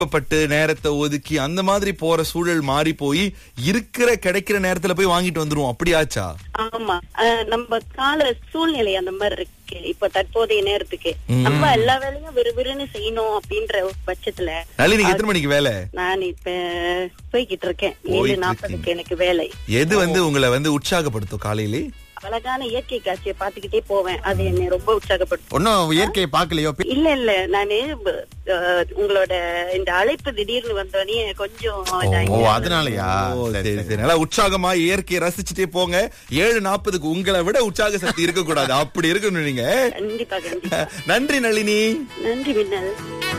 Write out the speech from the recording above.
பட்டு நேரத்தை ஒதுக்கி அந்த மாதிரி போற சூழல் மாறி போய் இருக்கிற கிடைக்கிற நேரத்துல போய் வாங்கிட்டு வந்துருவோம் அப்படியாச்சா ஆமா அஹ், நம்ம கால சூழ்நிலை அந்த மாதிரி இருக்கு இப்ப தற்போதைய நேரத்துக்கு ம். நம்ம எல்லா வேலையும் விறுவிறுன்னு செய்யணும் அப்படின்ற ஒரு பட்சத்துல நளினிக்கு எத்தனை மணிக்கு வேலை நான் இப்ப போய்கிட்டு இருக்கேன் ஏழு போயிட்டு நாற்பதுக்கு எனக்கு வேலை எது வந்து உங்களை வந்து உற்சாகப்படுத்தும் காலையிலே அழகான இயற்கை காட்சியை பாத்துக்கிட்டே போவேன் அது என்னை ரொம்ப உற்சாகப்படுத்தும் ஒன்னும் இயற்கையை பார்க்கலையோ இல்ல இல்ல நானு அஹ், உங்களோட இந்த அழைப்பு திடீர்னு வந்தோடனே கொஞ்சம் ஓ இதாகி- அதனாலயா ஓ, சரி, சரி சரி. சரி நல்லா உற்சாகமா இயற்கையை ரசிச்சுட்டே போங்க ஏழு நாற்பதுக்கு உங்களை விட உற்சாக சக்தி இருக்க கூடாது அப்படி இருக்கணும் நீங்க கண்டிப்பா கண்டிப்பா நன்றி நளினி நன்றி மின்னல்